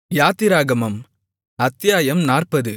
யாத்திராகமம் அத்தியாயம் நாற்பது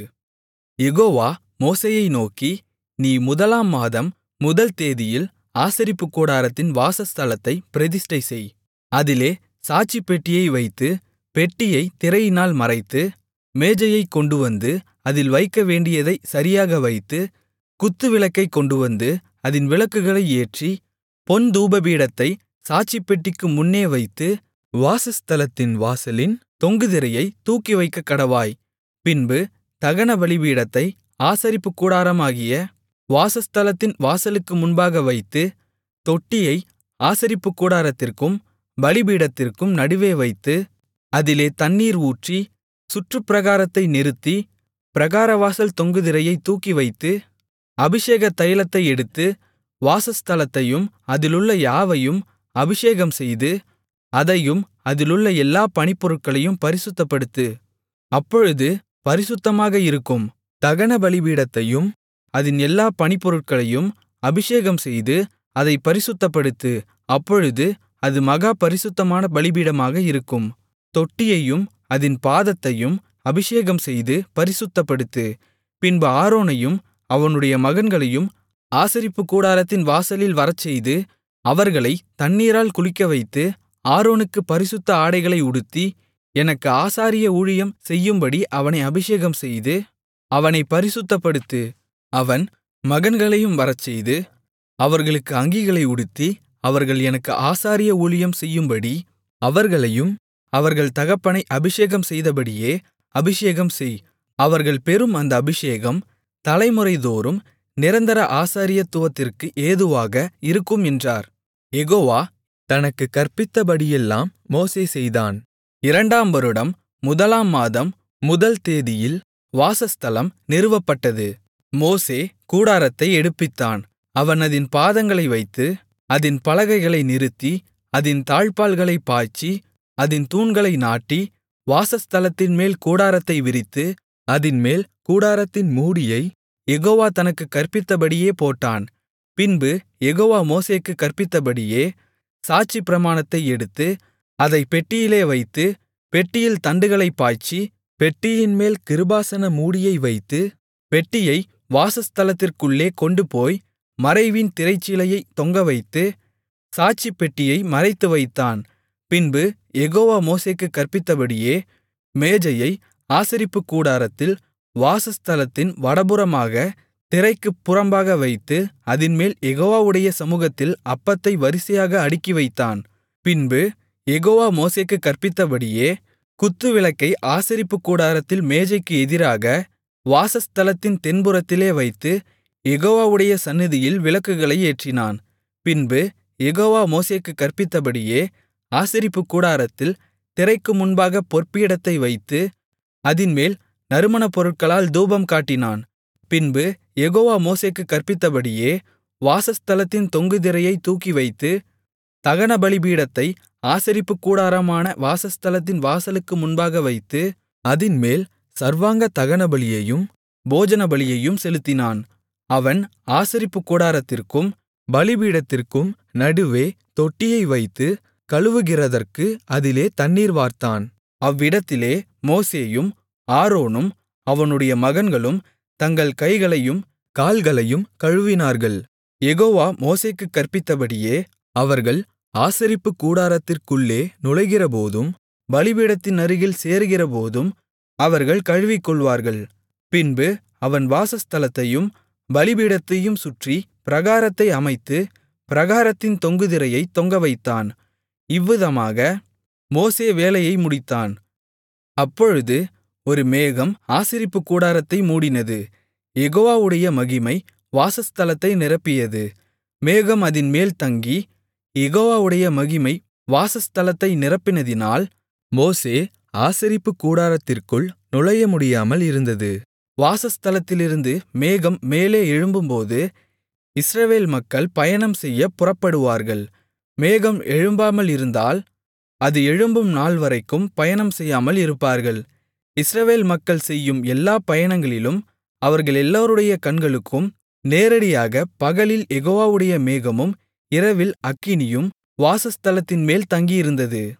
யெகோவா மோசேயை நோக்கி நீ முதலாம் மாதம் முதல் தேதியில் ஆசரிப்புக்கூடாரத்தின் வாசஸ்தலத்தைப் பிரதிஷ்டைசெய் அதிலே சாட்சிப்பெட்டியை வைத்து பெட்டியைத் திரையினால் மறைத்து மேஜையைக் கொண்டுவந்து அதில் வைக்கவேண்டியதைச் சரியாக வைத்து குத்துவிளக்கைக் கொண்டுவந்து அதின் விளக்குகளை ஏற்றி பொன் தூபபீடத்தைச் சாட்சிப்பெட்டிக்கு முன்னே வைத்து வாசஸ்தலத்தின் வாசலின் தொங்கு திரையைத் தூக்கிவைக்கக்கடவாய் பின்பு தகன பலிபீடத்தை ஆசரிப்புக்கூடாரமாகிய வாசஸ்தலத்தின் வாசலுக்கு முன்பாக வைத்து தொட்டியை ஆசரிப்புக்கூடாரத்திற்கும் பலிபீடத்திற்கும் நடுவே வைத்து அதிலே தண்ணீர் ஊற்றி சுற்றுப்பிராகாரத்தை நிறுத்தி பிராகாரவாசல் தொங்கு திரையைத் தூக்கிவைத்து அபிஷேக தைலத்தை எடுத்து வாசஸ்தலத்தையும் அதிலுள்ள யாவையும் அபிஷேகம்செய்து அதையும் அதிலுள்ள எல்லா பணிப்பொருட்களையும் பரிசுத்தப்படுத்து அப்பொழுது பரிசுத்தமாக இருக்கும் தகன பலிபீடத்தையும் அதின் எல்லா பணிப்பொருட்களையும் அபிஷேகம்செய்து அதைப் பரிசுத்தப்படுத்து அப்பொழுது அது மகா பரிசுத்தமான பலிபீடமாக இருக்கும் தொட்டியையும் அதின் பாதத்தையும் அபிஷேகம்செய்து பரிசுத்தப்படுத்து பின்பு ஆரோனையும் அவனுடைய மகன்களையும் ஆசரிப்புக்கூடாரத்தின் வாசலில் வரச்செய்து அவர்களைத் தண்ணீரால் குளிக்கவைத்து ஆரோனுக்குப் பரிசுத்த ஆடைகளை உடுத்தி எனக்கு ஆசாரிய ஊழியம் செய்யும்படி அவனை அபிஷேகம்செய்து அவனைப் பரிசுத்தப்படுத்து அவன் மகன்களையும் வரச்செய்து அவர்களுக்கு அங்கிகளை உடுத்தி அவர்கள் எனக்கு ஆசாரிய ஊழியம் செய்யும்படி அவர்களையும் அவர்கள் தகப்பனை அபிஷேகம் செய்தபடியே அபிஷேகம் செய் அவர்கள் பெறும் அந்த அபிஷேகம் தலைமுறைதோறும் நிரந்தர ஆசாரியத்துவத்திற்கு ஏதுவாக இருக்கும் என்றார் யெகோவா தனக்குக் கற்பித்தபடியெல்லாம் மோசே செய்தான் இரண்டாம் வருடம் முதலாம் மாதம் முதல் தேதியில் வாசஸ்தலம் நிறுவப்பட்டது மோசே கூடாரத்தை எடுப்பித்தான் அவன் அதின் பாதங்களை வைத்து அதின் பலகைகளை நிறுத்தி அதின் தாழ்ப்பாள்களைப் பாய்ச்சி அதின் தூண்களை நாட்டி வாசஸ்தலத்தின்மேல் கூடாரத்தை விரித்து அதின்மேல் கூடாரத்தின் மூடியை யெகோவா தனக்குக் கற்பித்தபடியே போட்டான் பின்பு யெகோவா மோசேக்குக் கற்பித்தபடியே சாட்சி பிரமாணத்தை எடுத்து அதைப் பெட்டியிலே வைத்து பெட்டியில் தண்டுகளைப் பாய்ச்சி பெட்டியின்மேல் கிருபாசன மூடியை வைத்து பெட்டியை வாசஸ்தலத்திற்குள்ளே கொண்டுபோய் மறைவின் திரைச்சீலையைத் தொங்கவைத்து சாட்சிப்பெட்டியை மறைத்து வைத்தான் பின்பு யெகோவா மோசேக்குக் கற்பித்தபடியே மேஜையை ஆசரிப்புக்கூடாரத்தில் வாசஸ்தலத்தின் வடபுறமாக திரைக்குப் புறம்பாக வைத்து அதின்மேல் யெகோவாவுடைய சமுகத்தில் அப்பத்தை வரிசையாக அடுக்கிவைத்தான் பின்பு யெகோவா மோசேக்குக் கற்பித்தபடியே குத்துவிளக்கை ஆசரிப்புக்கூடாரத்தில் மேஜைக்கு எதிராக வாசஸ்தலத்தின் தென்புறத்திலே வைத்து யெகோவாவுடைய சந்நிதியில் விளக்குகளை ஏற்றினான் பின்பு யெகோவா மோசேக்குக் கற்பித்தபடியே ஆசரிப்புக்கூடாரத்தில் திரைக்கு முன்பாக பொற்பீடத்தை வைத்து அதின்மேல் நறுமணப் பொருட்களால் தூபம் காட்டினான் பின்பு யெகோவா மோசேக்குக் கற்பித்தபடியே வாசஸ்தலத்தின் தொங்கு திரையைத் தூக்கிவைத்து தகன பலிபீடத்தை ஆசரிப்புக்கூடாரமான வாசஸ்தலத்தின் வாசலுக்கு முன்பாக வைத்து அதின்மேல் சர்வாங்க தகனபலியையும் போஜனபலியையும் செலுத்தினான் அவன் ஆசரிப்புக்கூடாரத்திற்கும் பலிபீடத்திற்கும் நடுவே தொட்டியை வைத்து கழுவுகிறதற்கு அதிலே தண்ணீர் வார்த்தான் அவ்விடத்திலே மோசேயும் ஆரோனும் அவனுடைய மகன்களும் தங்கள் கைகளையும் கால்களையும் கழுவினார்கள் யெகோவா மோசேக்குக் கற்பித்தபடியே அவர்கள் ஆசரிப்புக் கூடாரத்திற்குள்ளே நுழைகிறபோதும் பலிபீடத்தின் அருகில் சேருகிறபோதும் அவர்கள் கழுவிக்கொள்வார்கள் பின்பு அவன் வாசஸ்தலத்தையும் பலிபீடத்தையும் சுற்றி பிராகாரத்தை அமைத்து பிராகாரத்தின் தொங்கு திரையைத் தொங்கவைத்தான் இவ்விதமாக மோசே வேலையை முடித்தான் அப்பொழுது ஒரு மேகம் ஆசரிப்புக் கூடாரத்தை மூடினது யெகோவாவுடைய மகிமை வாசஸ்தலத்தை நிரப்பியது மேகம் அதின்மேல் தங்கி யெகோவாவுடைய மகிமை வாசஸ்தலத்தை நிரப்பினதினால் மோசே ஆசரிப்புக் கூடாரத்திற்குள் நுழைய முடியாமல் இருந்தது வாசஸ்தலத்திலிருந்து மேகம் மேலே எழும்பும்போது இஸ்ரவேல் மக்கள் பயணம் செய்ய புறப்படுவார்கள் மேகம் எழும்பாமல் இருந்தால் அது எழும்பும் நாள்வரைக்கும் பயணம் செய்யாமல் இருப்பார்கள் இஸ்ரவேல் மக்கள் செய்யும் எல்லா பயணங்களிலும் அவர்கள் எல்லோருடைய கண்களுக்கும் நேரடியாக பகலில் யெகோவாவுடைய மேகமும் இரவில் அக்கினியும் வாசஸ்தலத்தின்மேல் தங்கியிருந்தது